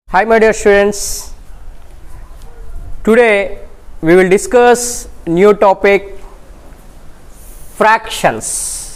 Hi, my dear students. Today we will discuss new topic fractions.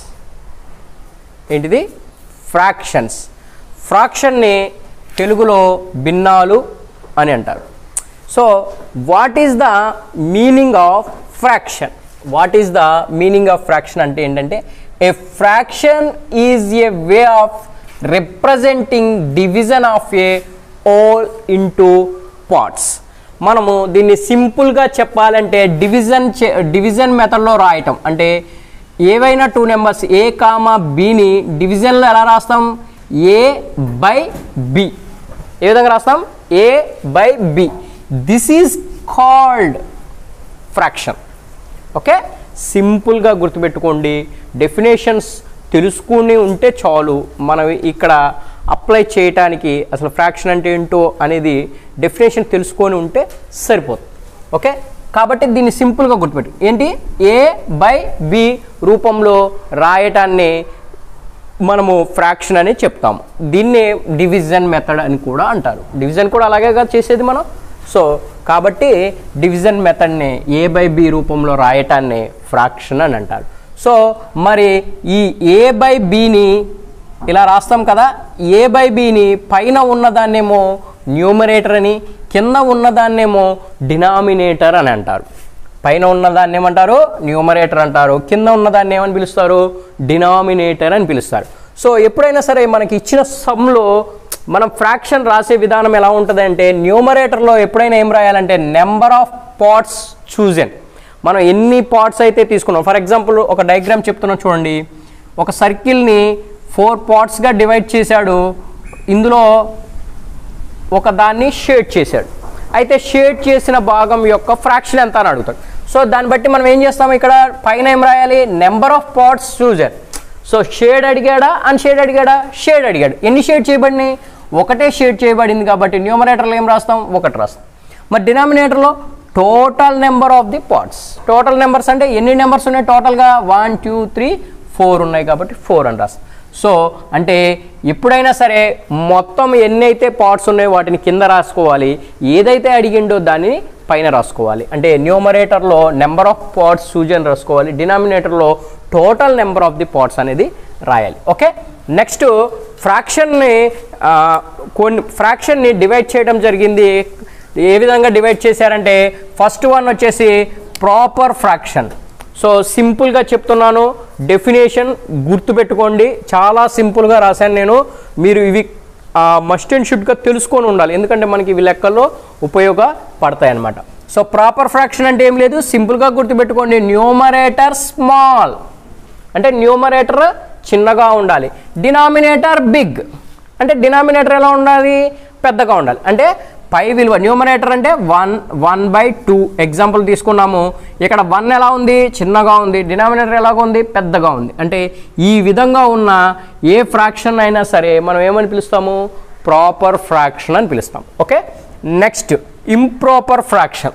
ఏంటిది fractions ఫ్రాక్షన్ని తెలుగులో భిన్నాలు అని అంటారు so what is the meaning of fraction what is the meaning of fraction అంటే ఏంటంటే a fraction is a way of representing division of a whole into parts మనము దీన్ని సింపుల్గా చెప్పాలంటే డివిజన్ డివిజన్ మెథడ్లో రాయటం అంటే ఏవైనా టూ నెంబర్స్ ఏ కామా బిని డివిజన్లో ఎలా రాస్తాం ఏ బై బి ఏ విధంగా రాస్తాం a by b this is called fraction okay సింపుల్గా గుర్తుపెట్టుకోండి డెఫినేషన్స్ తెలుసుకుని ఉంటే చాలు మనం ఇక్కడ అప్లై చేయటానికి అసలు ఫ్రాక్షన్ అంటే ఏంటో అనేది డెఫినేషన్ తెలుసుకొని ఉంటే సరిపోతుంది ఓకే కాబట్టి దీన్ని సింపుల్గా గుర్తుపెట్టు ఏంటి ఏ బై బి రూపంలో రాయటాన్ని మనము ఫ్రాక్షన్ అని చెప్తాము దీన్నే డివిజన్ మెథడ్ అని కూడా అంటారు డివిజన్ కూడా అలాగే కదా చేసేది మనం సో కాబట్టి డివిజన్ మెథడ్ని ఏ బై బి రూపంలో రాయటాన్ని ఫ్రాక్షన్ అని అంటారు సో మరి ఈ ఏ బై బిని ఇలా రాస్తాం కదా ఏ బై బిని పైన ఉన్నదాన్నేమో న్యూమరేటర్ అని కింద ఉన్నదాన్నేమో డినామినేటర్ అని అంటారు పైన ఉన్నదాన్ని ఏమంటారు న్యూమరేటర్ అంటారు కింద ఉన్నదాన్ని ఏమని పిలుస్తారు డినామినేటర్ అని పిలుస్తారు సో ఎప్పుడైనా సరే మనకి ఇచ్చిన సమ్లో మనం ఫ్రాక్షన్ రాసే విధానం ఎలా ఉంటుంది అంటే న్యూమరేటర్లో ఎప్పుడైనా ఏం రాయాలంటే నెంబర్ ఆఫ్ పార్ట్స్ చూజన్ మనం ఎన్ని పార్ట్స్ అయితే తీసుకున్నాం ఫర్ ఎగ్జాంపుల్ ఒక డయాగ్రామ్ చెప్తున్నాం చూడండి ఒక సర్కిల్ని ఫోర్ పార్ట్స్గా డివైడ్ చేశాడు ఇందులో ఒక దాన్ని షేడ్ చేశాడు అయితే షేడ్ చేసిన భాగం యొక్క ఫ్రాక్షన్ ఎంత అని అడుగుతాడు సో దాన్ని బట్టి మనం ఏం చేస్తాం ఇక్కడ పైన ఏం రాయాలి number of parts chosen so shade అడిగాడా అన్ షేడ్ అడిగాడా షేడ్ అడిగాడు ఎన్ని షేడ్ చేయబడినాయి ఒకటే షేడ్ చేయబడింది కాబట్టి న్యూమరేటర్లో ఏం రాస్తాం ఒకటి రాస్తాం మరి డినామినేటర్లో total number of the parts total numbers అంటే ఎన్ని నెంబర్స్ ఉన్నాయి టోటల్గా వన్ టూ త్రీ ఫోర్ ఉన్నాయి కాబట్టి ఫోర్ అని రాస్తాం సో అంటే ఎప్పుడైనా సరే మొత్తం ఎన్నైతే పార్ట్స్ ఉన్నాయో వాటిని కింద రాసుకోవాలి ఏదైతే అడిగిండో దాన్ని పైన రాసుకోవాలి అంటే న్యూమరేటర్లో నెంబర్ ఆఫ్ పార్ట్స్ సూజన్ రాసుకోవాలి డినామినేటర్లో total number of the parts అనేది రాయాలి ఓకే నెక్స్ట్ ఫ్రాక్షన్ని కొన్ని ఫ్రాక్షన్ని డివైడ్ చేయడం జరిగింది ఏ విధంగా డివైడ్ చేశారంటే ఫస్ట్ వన్ వచ్చేసి ప్రాపర్ ఫ్రాక్షన్ సో సింపుల్గా చెప్తున్నాను డెఫినేషన్ గుర్తుపెట్టుకోండి చాలా సింపుల్గా రాశాను నేను మీరు ఇవి మస్ట్ అండ్ షుడ్గా తెలుసుకొని ఉండాలి ఎందుకంటే మనకి ఇవి లెక్కల్లో ఉపయోగపడతాయి అన్నమాట సో ప్రాపర్ ఫ్రాక్షన్ అంటే ఏం లేదు సింపుల్గా గుర్తుపెట్టుకోండి న్యూమరేటర్ స్మాల్ అంటే న్యూమరేటర్ చిన్నగా ఉండాలి డినామినేటర్ బిగ్ అంటే డినామినేటర్ ఎలా ఉండాలి పెద్దగా ఉండాలి అంటే పై విలువ న్యూమరేటర్ అంటే one one by two example తీసుకున్నాము ఇక్కడ వన్ ఎలా ఉంది చిన్నగా ఉంది డినామినేటర్ ఎలాగ ఉంది పెద్దగా ఉంది అంటే ఈ విధంగా ఉన్న ఏ ఫ్రాక్షన్ అయినా సరే మనం ఏమని పిలుస్తాము ప్రాపర్ ఫ్రాక్షన్ అని పిలుస్తాం okay next improper fraction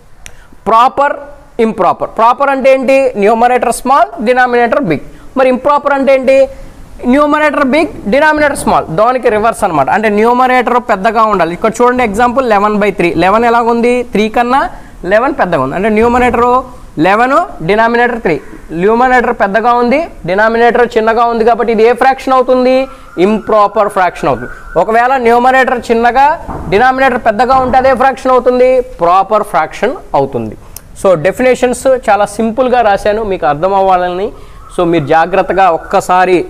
proper improper proper అంటే ఏంటి న్యూమరేటర్ స్మాల్ డినామినేటర్ బిగ్ మరి ఇంప్రాపర్ అంటే ఏంటి న్యూమరేటర్ బిగ్ డినామినేటర్ స్మాల్ దానికి రివర్స్ అనమాట అంటే న్యూమరేటర్ పెద్దగా ఉండాలి ఇక్కడ చూడండి example eleven by three eleven ఎలాగుంది త్రీ కన్నా లెవెన్ పెద్దగా ఉంది అంటే numerator eleven denominator three numerator పెద్దగా ఉంది డినామినేటర్ చిన్నగా ఉంది కాబట్టి ఇది ఏ ఫ్రాక్షన్ అవుతుంది ఇంప్రాపర్ ఫ్రాక్షన్ అవుతుంది ఒకవేళ న్యూమరేటర్ చిన్నగా డినామినేటర్ పెద్దగా ఉంటే అదే ఫ్రాక్షన్ అవుతుంది ప్రాపర్ ఫ్రాక్షన్ అవుతుంది సో డెఫినేషన్స్ చాలా సింపుల్గా రాశాను మీకు అర్థం అవ్వాలని సో మీరు జాగ్రత్తగా ఒక్కసారి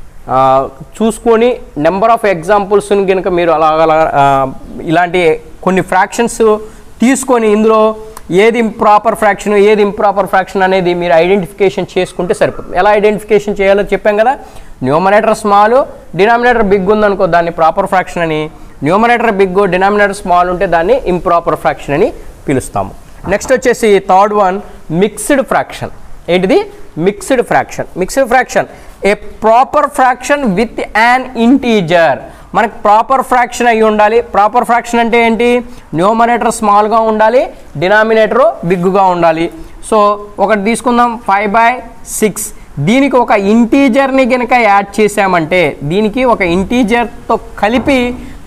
చూసుకొని నెంబర్ ఆఫ్ ఎగ్జాంపుల్స్ని కనుక మీరు అలా అలా ఇలాంటి కొన్ని ఫ్రాక్షన్స్ తీసుకొని ఇందులో ఏది ఇంప్రాపర్ ఫ్రాక్షన్ ఏది ఇంప్రాపర్ ఫ్రాక్షన్ అనేది మీరు ఐడెంటిఫికేషన్ చేసుకుంటే సరిపోతుంది ఎలా ఐడెంటిఫికేషన్ చేయాలో చెప్పాం కదా న్యూమరేటర్ స్మాల్ డినామినేటర్ బిగ్ ఉందనుకో దాన్ని ప్రాపర్ ఫ్రాక్షన్ అని న్యూమరేటర్ బిగ్ డినామినేటర్ స్మాల్ ఉంటే దాన్ని ఇంప్రాపర్ ఫ్రాక్షన్ అని పిలుస్తాము నెక్స్ట్ వచ్చేసి థర్డ్ వన్ మిక్స్డ్ ఫ్రాక్షన్ ఏంటిది mixed fraction mixed fraction a proper fraction with an integer మనకు ప్రాపర్ ఫ్రాక్షన్ అయి ఉండాలి ప్రాపర్ ఫ్రాక్షన్ అంటే ఏంటి న్యూమరేటర్ స్మాల్గా ఉండాలి డినామినేటర్ బిగ్గా ఉండాలి సో ఒకటి తీసుకుందాం ఫైవ్ బై సిక్స్ దీనికి ఒక ఇంటీజర్ని కనుక యాడ్ చేసామంటే దీనికి ఒక ఇంటీజర్తో కలిపి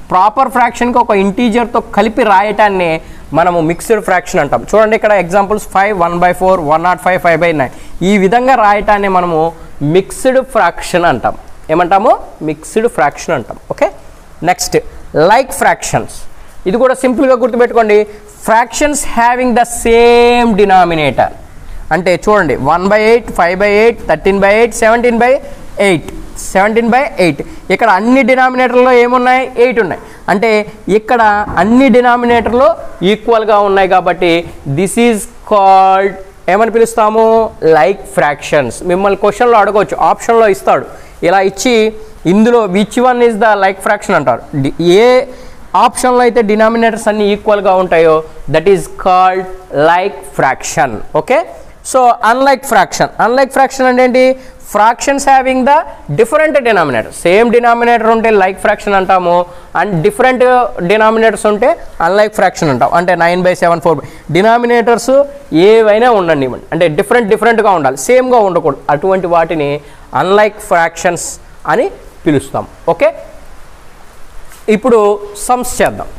ప్రాపర్ ఫ్రాక్షన్కి ఒక ఇంటీజర్తో కలిపి రాయటాన్ని మనము మిక్స్డ్ ఫ్రాక్షన్ అంటాం చూడండి ఇక్కడ examples five one by four one nought five five by nine ఈ విధంగా రాయటాన్ని మనము మిక్స్డ్ ఫ్రాక్షన్ అంటాం ఏమంటాము మిక్స్డ్ ఫ్రాక్షన్ అంటాం ఓకే నెక్స్ట్ లైక్ ఫ్రాక్షన్స్ ఇది కూడా సింపుల్గా గుర్తుపెట్టుకోండి fractions having the same denominator అంటే చూడండి one by eight five by eight thirteen by eight seventeen by eight seventeen by eight ఇక్కడ అన్ని డినామినేటర్లో ఏమున్నాయి ఎయిట్ ఉన్నాయి అంటే ఇక్కడ అన్ని డినామినేటర్లు ఈక్వల్గా ఉన్నాయి కాబట్టి దిస్ ఈజ్ కాల్డ్ ఏమని పిలుస్తాము లైక్ ఫ్రాక్షన్స్ మిమ్మల్ని క్వశ్చన్లో అడగవచ్చు ఆప్షన్లో ఇస్తాడు ఇలా ఇచ్చి ఇందులో which one is the like fraction అంటారు డి- ఏ ఆప్షన్లో అయితే డినామినేటర్స్ అన్ని ఈక్వల్గా ఉంటాయో that is called like fraction okay so unlike fraction unlike fraction అంటే ఏంటి fractions having the different denominator same denominator ఉంటే లైక్ ఫ్రాక్షన్ అంటాము అండ్ డిఫరెంట్ డినామినేటర్స్ ఉంటే అన్లైక్ ఫ్రాక్షన్ అంటాం అంటే nine by seven four by denominators ఏవైనా ఉండండి ఇవ్వండి అంటే డిఫరెంట్ డిఫరెంట్గా ఉండాలి సేమ్గా ఉండకూడదు అటువంటి వాటిని అన్లైక్ ఫ్రాక్షన్స్ అని పిలుస్తాం ఓకే ఇప్పుడు సమ్స్ చేద్దాం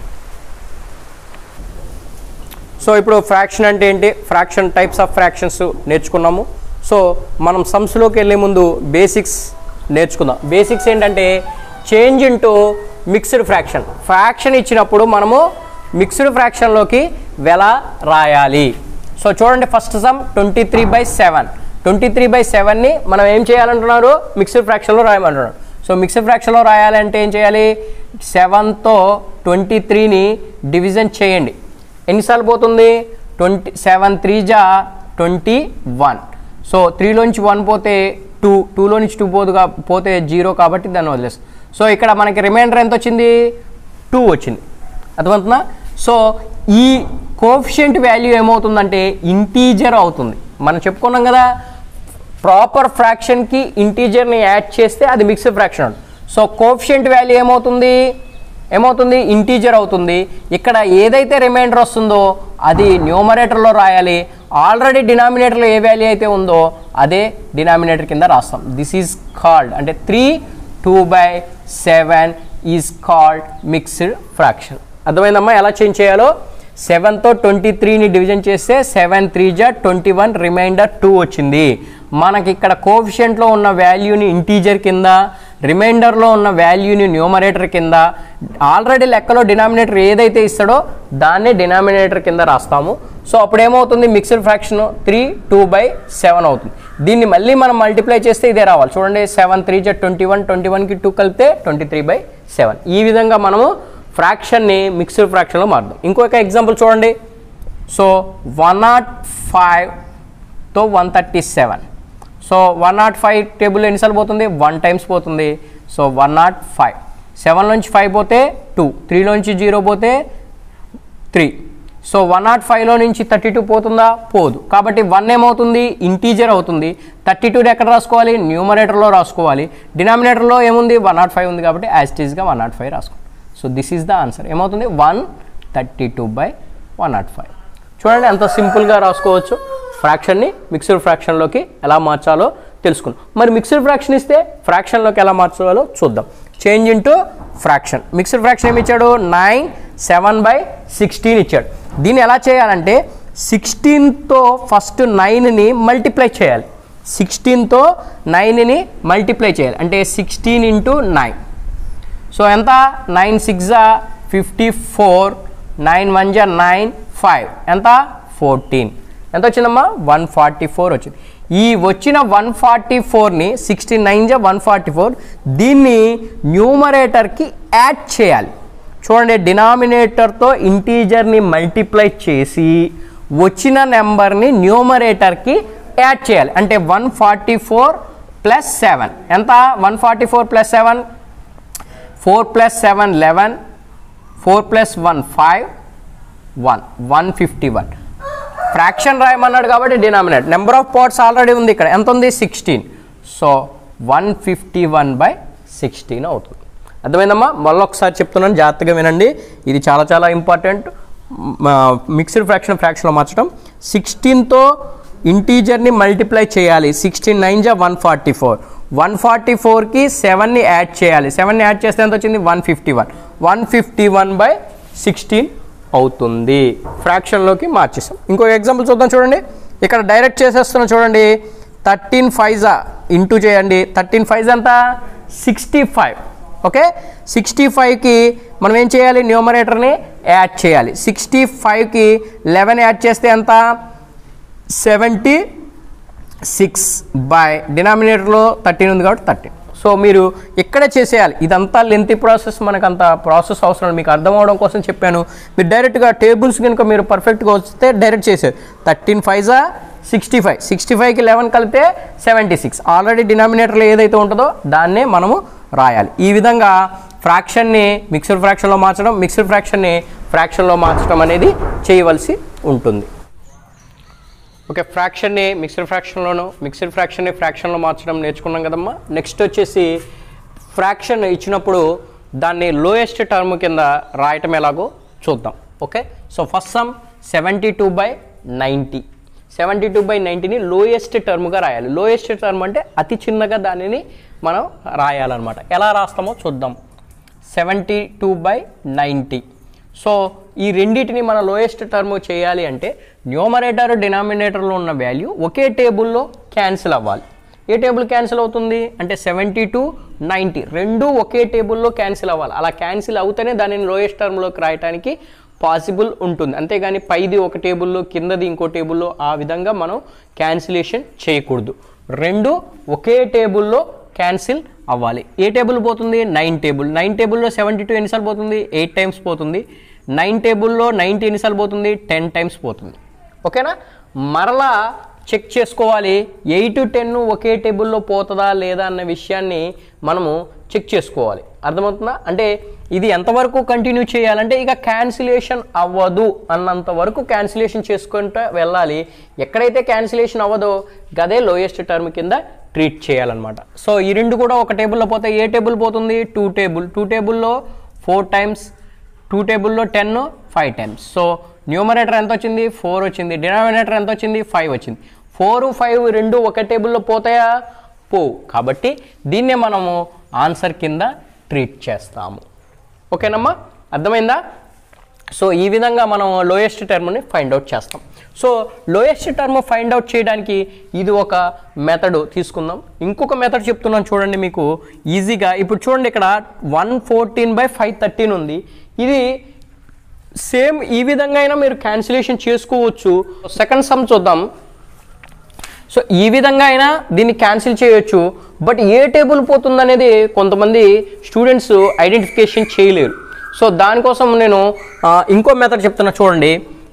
సో ఇప్పుడు ఫ్రాక్షన్ అంటే ఏంటి ఫ్రాక్షన్ టైప్స్ ఆఫ్ ఫ్రాక్షన్స్ నేర్చుకున్నాము సో మనం సమ్స్లోకి వెళ్ళే ముందు బేసిక్స్ నేర్చుకుందాం బేసిక్స్ ఏంటంటే change into mixed fraction fraction ఇచ్చినప్పుడు మనము మిక్స్డ్ ఫ్రాక్షన్లోకి ఎలా రాయాలి సో చూడండి first sum twenty three by seven twenty three by సెవెన్ని మనం ఏం చేయాలంటున్నారు మిక్స్డ్ ఫ్రాక్షన్లో రాయమంటున్నారు సో మిక్స్డ్ ఫ్రాక్షన్లో రాయాలంటే ఏం చేయాలి సెవెన్తో ట్వంటీ త్రీని డివిజన్ చేయండి ఎన్నిసార్లు పోతుంది ట్వంటీ సెవెన్ త్రీ జా ట్వంటీ వన్ సో త్రీలోంచి వన్ పోతే టూ టూలో నుంచి టూ పోదుగా పోతే జీరో కాబట్టి దాన్ని వదిలేస్తాం సో ఇక్కడ మనకి రిమైండర్ ఎంత వచ్చింది టూ వచ్చింది అర్థమవుతుందా సో ఈ కోఫిషియంట్ వాల్యూ ఏమవుతుందంటే ఇంటీజర్ అవుతుంది మనం చెప్పుకున్నాం కదా ప్రాపర్ ఫ్రాక్షన్కి ఇంటీజర్ని యాడ్ చేస్తే అది మిక్స్డ్ ఫ్రాక్షన్ అవుతుంది సో కోఫిషియంట్ వాల్యూ ఏమవుతుంది ఏమవుతుంది ఇంటీజర్ అవుతుంది ఇక్కడ ఏదైతే రిమైండర్ వస్తుందో అది న్యూమరేటర్లో రాయాలి ఆల్రెడీ డినామినేటర్లో ఏ వాల్యూ అయితే ఉందో అదే డినామినేటర్ కింద రాస్తాం దిస్ ఈజ్ కాల్డ్ అంటే three two by seven is called mixed fraction అర్థమైందమ్మా ఎలా చేంజ్ చేయాలో సెవెన్తో ట్వంటీ త్రీని డివిజన్ చేస్తే సెవెన్ త్రీ జా ట్వంటీ వన్ రిమైండర్ టూ వచ్చింది మనకి ఇక్కడ కోఫిషియంట్లో ఉన్న వాల్యూని ఇంటీజర్ కింద రిమైండర్లో ఉన్న వాల్యూని న్యూమరేటర్ కింద ఆల్రెడీ లెక్కలో డినామినేటర్ ఏదైతే ఇస్తాడో దాన్నే డినామినేటర్ కింద రాస్తాము సో అప్పుడు ఏమవుతుంది mixed fraction three two by seven అవుతుంది దీన్ని మళ్ళీ మనం మల్టిప్లై చేస్తే ఇదే రావాలి చూడండి సెవెన్ త్రీ జా ట్వంటీ వన్ ట్వంటీ వన్కి టూ కలిపితే ట్వంటీ త్రీ బై సెవెన్ ఈ విధంగా మనము ఫ్రాక్షన్ని మిక్స్డ్ ఫ్రాక్షన్లో మారుదాం ఇంకొక ఎగ్జాంపుల్ చూడండి సో వన్ నాట్ ఫైవ్తో one thirty seven so one nought five table ఎన్నిసార్లు పోతుంది వన్ టైమ్స్ పోతుంది so one nought five seven నుంచి ఫైవ్ పోతే టూ త్రీలోంచి జీరో పోతే త్రీ సో వన్ నాట్ ఫైవ్లో నుంచి థర్టీ టూ పోతుందా పోదు కాబట్టి వన్ ఏమవుతుంది ఇంటీజర్ అవుతుంది థర్టీ టూని ఎక్కడ రాసుకోవాలి న్యూమరేటర్లో రాసుకోవాలి డినామినేటర్లో ఏముంది వన్ నాట్ ఫైవ్ ఉంది కాబట్టి యాజ్ టీజ్గా వన్ నాట్ ఫైవ్ రాసుకోవాలి so this is the answer ఏమవుతుంది one thirty two by one nought five చూడండి ఎంత సింపుల్గా రాసుకోవచ్చు ఫ్రాక్షన్ని మిక్స్డ్ ఫ్రాక్షన్లోకి ఎలా మార్చాలో తెలుసుకుందాం మరి మిక్స్డ్ ఫ్రాక్షన్ ఇస్తే ఫ్రాక్షన్లోకి ఎలా మార్చాలో చూద్దాం change into fraction mixed fraction ఏమి ఇచ్చాడు నైన్ సెవెన్ బై సిక్స్టీన్ ఇచ్చాడు దీన్ని ఎలా చేయాలంటే సిక్స్టీన్తో ఫస్ట్ నైన్ని మల్టిప్లై చేయాలి సిక్స్టీన్తో నైన్ని మల్టిప్లై చేయాలి అంటే సిక్స్టీన్ ఇంటూ నైన్ సో ఎంత నైన్ సిక్స్ జా ఫిఫ్టీ ఫోర్ నైన్ వన్ జా నైన్ ఫైవ్ ఎంత ఫోర్టీన్ ఎంత వచ్చిందమ్మా వన్ ఫార్టీ ఫోర్ వచ్చింది ఈ వచ్చిన వన్ ఫార్టీ ఫోర్ని సిక్స్టీ నైన్ జా వన్ ఫార్టీ ఫోర్ దీన్ని న్యూమరేటర్కి యాడ్ చేయాలి చూడండి డినామినేటర్తో ఇంటీజర్ని మల్టిప్లై చేసి వచ్చిన నెంబర్ని న్యూమరేటర్కి యాడ్ చేయాలి అంటే one forty four plus seven ఎంత one forty four plus seven four plus seven eleven four plus one five one one fifty one fraction రాయమన్నాడు కాబట్టి denominate number of parts already ఉంది ఇక్కడ ఎంత ఉంది sixteen so one fifty one by sixteen అవుతుంది అర్థమైందమ్మా మళ్ళీ ఒకసారి చెప్తున్నాను జాగ్రత్తగా వినండి ఇది చాలా చాలా ఇంపార్టెంట్ మిక్స్డ్ ఫ్రాక్షన్ ఫ్రాక్షన్లో మార్చడం సిక్స్టీన్తో ఇంటీజర్ని మల్టిప్లై చేయాలి సిక్స్టీన్ నైన్ జా one forty four one forty ఫోర్కి సెవెన్ని యాడ్ చేయాలి సెవెన్ని యాడ్ చేస్తే ఎంత వచ్చింది one fifty one one fifty one by sixteen అవుతుంది ఫ్రాక్షన్లోకి మార్చేసాం ఇంకో ఎగ్జాంపుల్ చూద్దాం చూడండి ఇక్కడ డైరెక్ట్ చేసేస్తున్నాం చూడండి థర్టీన్ ఫైజా ఇంటూ చేయండి థర్టీన్ ఫైజ్ ఎంత సిక్స్టీ ఫైవ్ ఓకే సిక్స్టీ ఫైవ్కి మనం ఏం చేయాలి న్యూమరేటర్ని యాడ్ చేయాలి సిక్స్టీ ఫైవ్కి లెవెన్ యాడ్ చేస్తే ఎంత సెవెంటీ సిక్స్ బై డినామినేటర్లో థర్టీన్ ఉంది కాబట్టి థర్టీన్ సో మీరు ఇక్కడే చేసేయాలి ఇదంతా లెంతీ ప్రాసెస్ మనకు అంత ప్రాసెస్ అవసరం లేదు. మీకు అర్థం అవడం కోసం చెప్పాను మీరు డైరెక్ట్గా టేబుల్స్ కనుక మీరు పర్ఫెక్ట్గా వస్తే డైరెక్ట్ చేసేది థర్టీన్ ఫైవ్జా సిక్స్టీ ఫైవ్ సిక్స్టీ ఫైవ్కి లెవెన్ కలిపితే సెవెంటీ సిక్స్ ఆల్రెడీ డినామినేటర్లో ఏదైతే ఉంటుందో దాన్నే మనము రాయాలి ఈ విధంగా ఫ్రాక్షన్ని మిక్సర్ ఫ్రాక్షన్లో మార్చడం మిక్సర్ ఫ్రాక్షన్ని ఫ్రాక్షన్లో మార్చడం అనేది చేయవలసి ఉంటుంది ఓకే ఫ్రాక్షన్ని మిక్సర్ ఫ్రాక్షన్లోను మిక్సర్ ఫ్రాక్షన్ని ఫ్రాక్షన్లో మార్చడం నేర్చుకున్నాం కదమ్మా నెక్స్ట్ వచ్చేసి ఫ్రాక్షన్ ఇచ్చినప్పుడు దాన్ని లోయెస్ట్ టర్మ్ కింద రాయటం ఎలాగో చూద్దాం okay so first sum seventy two by ninety seventy two by నైంటీని లోయెస్ట్ టర్మ్గా రాయాలి లోయెస్ట్ టర్మ్ అంటే అతి చిన్నగా దానిని మనం రాయాలన్నమాట ఎలా రాస్తామో చూద్దాం seventy two by ninety so ఈ రెండింటిని మన లోయెస్ట్ టర్మ్ చేయాలి అంటే న్యూమరేటర్ డినామినేటర్లో ఉన్న వాల్యూ ఒకే టేబుల్లో క్యాన్సిల్ అవ్వాలి ఏ టేబుల్ క్యాన్సిల్ అవుతుంది అంటే సెవెంటీ టు నైంటీ రెండు ఒకే టేబుల్లో క్యాన్సిల్ అవ్వాలి అలా క్యాన్సిల్ అవుతేనే దానిని లోయెస్ట్ టర్మ్లోకి రాయడానికి పాసిబుల్ ఉంటుంది అంతేగాని పైది ఒక టేబుల్లో కిందది ఇంకో టేబుల్లో ఆ విధంగా మనం క్యాన్సిలేషన్ చేయకూడదు రెండు ఒకే టేబుల్లో క్యాన్సిల్ అవ్వాలి ఏ టేబుల్ పోతుంది నైన్ టేబుల్ నైన్ టేబుల్లో సెవెంటీ టూ ఎన్నిసార్లు పోతుంది ఎయిట్ టైమ్స్ పోతుంది నైన్ టేబుల్లో నైంటీ ఎన్నిసార్లు పోతుంది టెన్ టైమ్స్ పోతుంది ఓకేనా మరలా చెక్ చేసుకోవాలి ఎయిట్ టెన్ ఒకే టేబుల్లో పోతుందా లేదా అన్న విషయాన్ని మనము చెక్ చేసుకోవాలి అర్థమవుతుందా అంటే ఇది ఎంతవరకు కంటిన్యూ చేయాలంటే ఇక క్యాన్సిలేషన్ అవ్వదు అన్నంత వరకు క్యాన్సిలేషన్ చేసుకుంటూ వెళ్ళాలి ఎక్కడైతే క్యాన్సిలేషన్ అవ్వదో గదే లోయెస్ట్ టర్మ్ కింద ట్రీట్ చేయాలన్నమాట సో ఈ రెండు కూడా ఒక టేబుల్లో పోతే ఏ టేబుల్ పోతుంది టూ టేబుల్ టూ టేబుల్లో ఫోర్ టైమ్స్ టూ టేబుల్లో ten five times so numerator ఎంత వచ్చింది ఫోర్ వచ్చింది డినామినేటర్ ఎంత వచ్చింది ఫైవ్ వచ్చింది ఫోర్ ఫైవ్ రెండు ఒక టేబుల్లో పోతాయా పోవు కాబట్టి దీన్నే మనము ఆన్సర్ కింద ట్రీట్ చేస్తాము ఓకేనమ్మా అర్థమైందా సో ఈ విధంగా మనం లోయెస్ట్ టర్మ్ని ఫైండ్ అవుట్ చేస్తాం so lowest term find out చేయడానికి ఇది ఒక మెథడ్ తీసుకుందాం ఇంకొక మెథడ్ చెప్తున్నాను చూడండి మీకు ఈజీగా ఇప్పుడు చూడండి ఇక్కడ one fourteen by five thirteen ఉంది ఇది సేమ్ ఈ విధంగా అయినా మీరు క్యాన్సిలేషన్ చేసుకోవచ్చు సెకండ్ సమ్ చూద్దాం సో ఈ విధంగా అయినా దీన్ని క్యాన్సిల్ చేయొచ్చు బట్ ఏ టేబుల్ పోతుంది అనేది కొంతమంది స్టూడెంట్స్ ఐడెంటిఫికేషన్ చేయలేరు సో దానికోసం నేను ఆ, ఇంకో మెథడ్ చెప్తున్నా చూడండి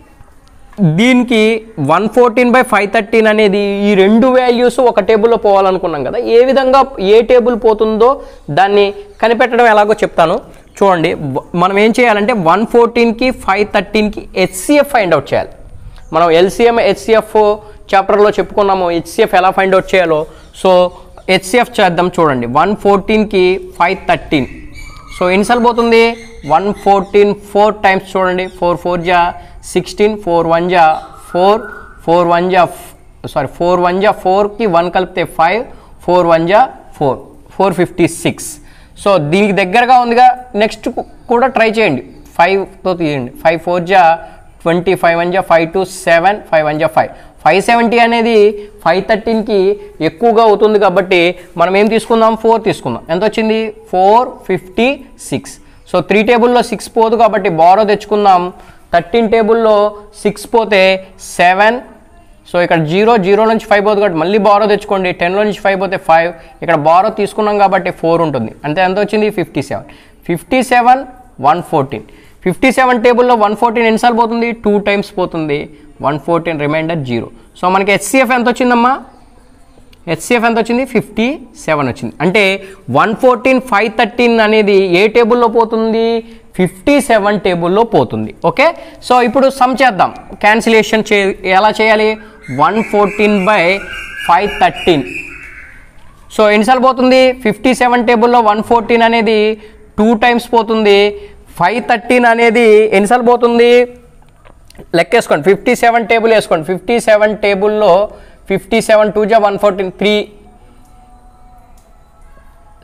దీనికి one fourteen by five thirteen అనేది ఈ రెండు వాల్యూస్ ఒక టేబుల్లో పోవాలనుకున్నాం కదా ఏ విధంగా ఏ టేబుల్ పోతుందో దాన్ని కనిపెట్టడం ఎలాగో చెప్తాను చూడండి వ- మనం ఏం చేయాలంటే వన్ ఫోర్టీన్కి ఫైవ్ థర్టీన్కి హెచ్సిఎఫ్ ఫైండ్ అవుట్ చేయాలి మనం ఎల్సిఎం హెచ్సిఎఫ్ చాప్టర్లో చెప్పుకున్నాము హెచ్సిఎఫ్ ఎలా ఫైండ్ అవుట్ చేయాలో సో హెచ్సిఎఫ్ చేద్దాం చూడండి వన్ ఫోర్టీన్కి ఫైవ్ థర్టీన్ సో ఎన్నిసార్లు పోతుంది వన్ ఫోర్టీన్ ఫోర్ టైమ్స్ చూడండి ఫోర్ ఫోర్ జా సిక్స్టీన్ ఫోర్ వన్ జా ఫోర్ ఫోర్ వన్ జా సారీ ఫోర్ వన్ జా ఫోర్కి వన్ కలిపితే ఫైవ్ ఫోర్ వన్ జా four four fifty six so దీనికి దగ్గరగా ఉందిగా నెక్స్ట్ కూడా ట్రై చేయండి ఫైవ్తో తీయండి ఫైవ్ ఫోర్ జా ట్వంటీ ఫైవ్ వన్ జా five two seven five one జా ఫైవ్ ఫైవ్ సెవెంటీ అనేది ఫైవ్ థర్టీన్కి ఎక్కువగా అవుతుంది కాబట్టి మనం ఏం తీసుకుందాం ఫోర్ తీసుకుందాం ఎంత వచ్చింది four fifty six so three టేబుల్లో సిక్స్ పోదు కాబట్టి బారో తెచ్చుకుందాం థర్టీన్ టేబుల్లో సిక్స్ పోతే సెవెన్ సో ఇక్కడ జీరో జీరో నుంచి ఫైవ్ పోతుంది కాబట్టి మళ్ళీ బారో తెచ్చుకోండి టెన్లో నుంచి ఫైవ్ పోతే ఫైవ్ ఇక్కడ బారో తీసుకున్నాం కాబట్టి ఫోర్ ఉంటుంది అంతే ఎంత వచ్చింది fifty seven fifty seven one fourteen fifty seven టేబుల్లో వన్ ఫోర్టీన్ ఎన్నిసార్లు పోతుంది టూ టైమ్స్ పోతుంది one fourteen remainder zero so మనకి హెచ్సిఎఫ్ ఎంత వచ్చిందమ్మా హెచ్సిఎఫ్ ఎంత వచ్చింది ఫిఫ్టీ సెవెన్ వచ్చింది అంటే వన్ ఫోర్టీన్ ఫైవ్ థర్టీన్ అనేది ఏ టేబుల్లో పోతుంది ఫిఫ్టీ సెవెన్ టేబుల్లో పోతుంది ఓకే సో ఇప్పుడు సమ్ చేద్దాం క్యాన్సిలేషన్ చే ఎలా చేయాలి one fourteen by five thirteen so ఎన్నిసార్లు పోతుంది ఫిఫ్టీ సెవెన్ టేబుల్లో వన్ ఫోర్టీన్ అనేది టూ టైమ్స్ పోతుంది ఫైవ్ థర్టీన్ అనేది ఎన్నిసార్లు పోతుంది లెక్కేసుకోండి ఫిఫ్టీ సెవెన్ టేబుల్ వేసుకోండి ఫిఫ్టీ సెవెన్ టేబుల్లో ఫిఫ్టీ సెవెన్ టూ జా one fourteen three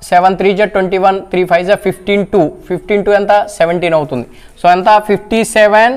seven three జా ట్వంటీ వన్ త్రీ ఫైవ్ జా ఫిఫ్టీన్ టూ ఫిఫ్టీన్ టూ ఎంత సెవెంటీన్ అవుతుంది సో ఎంత ఫిఫ్టీ సెవెన్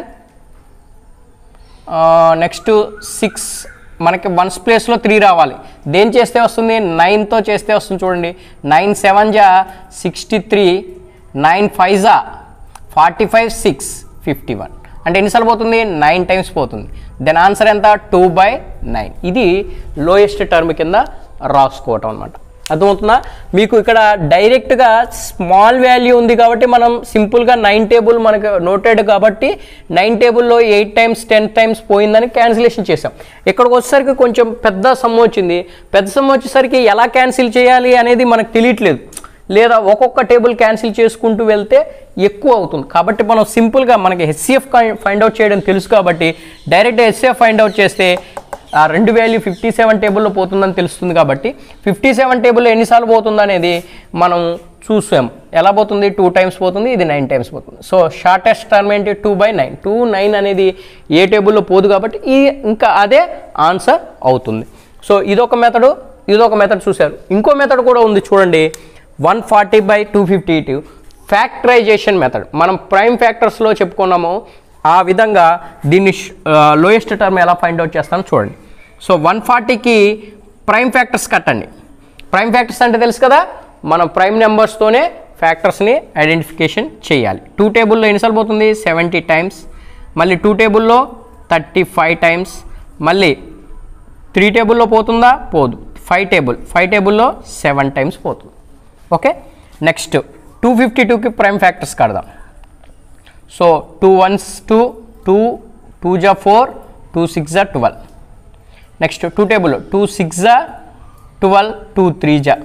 నెక్స్ట్ సిక్స్ మనకి వన్స్ ప్లేస్లో త్రీ రావాలి దేని చేస్తే వస్తుంది నైన్తో చేస్తే వస్తుంది చూడండి నైన్ సెవెన్ జా సిక్స్టీ త్రీ నైన్ ఫైవ్ జా forty five six fifty one అంటే ఎన్నిసార్లు పోతుంది నైన్ టైమ్స్ పోతుంది దెన్ ఆన్సర్ ఎంత టూ బై నైన్ ఇది లోయెస్ట్ టర్మ్ కింద రాసుకోవటం అనమాట అర్థమవుతుందా మీకు ఇక్కడ డైరెక్ట్గా స్మాల్ వాల్యూ ఉంది కాబట్టి మనం సింపుల్గా నైన్ టేబుల్ మనకు నోటెడ్ కాబట్టి నైన్ టేబుల్లో ఎయిట్ టైమ్స్ టెన్ టైమ్స్ పోయిందని క్యాన్సిలేషన్ చేసాం ఇక్కడికి వచ్చేసరికి కొంచెం పెద్ద సమ్ వచ్చింది పెద్ద సమ్ వచ్చేసరికి ఎలా క్యాన్సిల్ చేయాలి అనేది మనకు తెలియట్లేదు లేదా ఒక్కొక్క టేబుల్ క్యాన్సిల్ చేసుకుంటూ వెళ్తే ఎక్కువ అవుతుంది కాబట్టి మనం సింపుల్గా మనకి హెచ్సిఎఫ్ ఫైండ్ అవుట్ చేయడం తెలుసు కాబట్టి డైరెక్ట్ హెచ్సిఎఫ్ ఫైండ్ అవుట్ చేస్తే ఆ రెండు వాల్యూ ఫిఫ్టీ సెవెన్ టేబుల్లో పోతుందని తెలుస్తుంది కాబట్టి ఫిఫ్టీ సెవెన్ టేబుల్లో ఎన్నిసార్లు పోతుంది అనేది మనం చూసాం ఎలా పోతుంది టూ టైమ్స్ పోతుంది ఇది నైన్ టైమ్స్ పోతుంది సో షార్టెస్ట్ టర్మ్ ఏంటి two by nine two nine అనేది ఏ టేబుల్లో పోదు కాబట్టి ఈ ఇంకా అదే ఆన్సర్ అవుతుంది సో ఇదొక మెథడు ఇదొక మెథడ్ చూశారు ఇంకో మెథడ్ కూడా ఉంది చూడండి one forty by two fifty two factorisation method మనం ప్రైమ్ ఫ్యాక్టర్స్లో చెప్పుకున్నాము ఆ విధంగా దీన్ని లోయెస్ట్ టర్మ్ ఎలా ఫైండ్ అవుట్ చేస్తానో చూడండి సో వన్ ఫార్టీకి ప్రైమ్ ఫ్యాక్టర్స్ కట్టండి ప్రైమ్ ఫ్యాక్టర్స్ అంటే తెలుసు కదా మనం ప్రైమ్ నెంబర్స్తోనే ఫ్యాక్టర్స్ని ఐడెంటిఫికేషన్ చేయాలి టూ టేబుల్లో ఎన్నిసార్లు పోతుంది సెవెంటీ టైమ్స్ మళ్ళీ టూ టేబుల్లో థర్టీ ఫైవ్ టైమ్స్ మళ్ళీ త్రీ టేబుల్లో పోతుందా పోదు ఫైవ్ టేబుల్ ఫైవ్ టేబుల్లో సెవెన్ టైమ్స్ పోతుంది ఓకే నెక్స్ట్ టూ ఫిఫ్టీ టూకి ప్రైమ్ ఫ్యాక్టర్స్ కడదాం so two ones two two two జా ఫోర్ టూ సిక్స్ జా twelve next two table two six జా ట్వెల్వ్ టూ త్రీ జా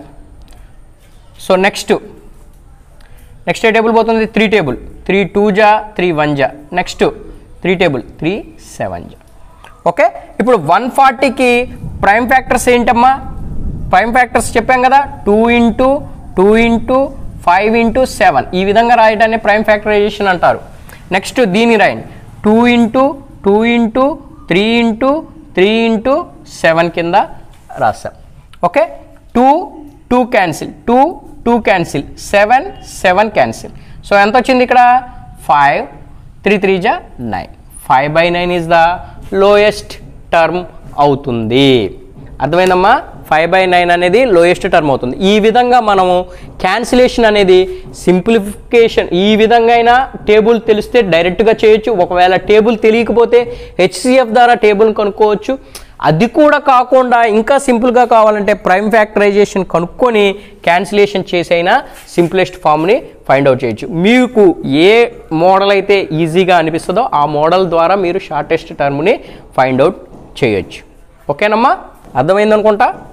సో నెక్స్ట్ నెక్స్ట్ ఏ table పోతుంది త్రీ టేబుల్ త్రీ టూ జా three one జా next three table three seven జా okay ఇప్పుడు వన్ ఫార్టీకి ప్రైమ్ ఫ్యాక్టర్స్ ఏంటమ్మా ప్రైమ్ ఫ్యాక్టర్స్ చెప్పాం కదా two into two into five into seven ఈ విధంగా రాయడాన్ని ప్రైమ్ ఫ్యాక్టరైజేషన్ అంటారు నెక్స్ట్ దీని రాయండి two into two into three into three into seven కింద రాసాం okay two two cancel two two cancel seven seven cancel so ఎంత వచ్చింది ఇక్కడ ఫైవ్ త్రీ త్రీ జా nine five by nine is the lowest term అవుతుంది అర్థమైందమ్మా five by nine అనేది lowest term అవుతుంది ఈ విధంగా మనము క్యాన్సిలేషన్ అనేది సింప్లిఫికేషన్ ఈ విధంగా అయినా టేబుల్ తెలిస్తే డైరెక్ట్గా చేయొచ్చు ఒకవేళ టేబుల్ తెలియకపోతే హెచ్సిఎఫ్ ద్వారా టేబుల్ కనుక్కోవచ్చు అది కూడా కాకుండా ఇంకా సింపుల్గా కావాలంటే ప్రైమ్ ఫ్యాక్టరైజేషన్ కనుక్కొని క్యాన్సిలేషన్ చేసైనా సింప్లెస్ట్ ఫామ్ని ఫైండ్ అవుట్ చేయొచ్చు మీకు ఏ మోడల్ అయితే ఈజీగా అనిపిస్తుందో ఆ మోడల్ ద్వారా మీరు షార్టెస్ట్ టర్మ్ని ఫైండ్ అవుట్ చేయొచ్చు ఓకేనమ్మా అర్థమైందనుకుంటా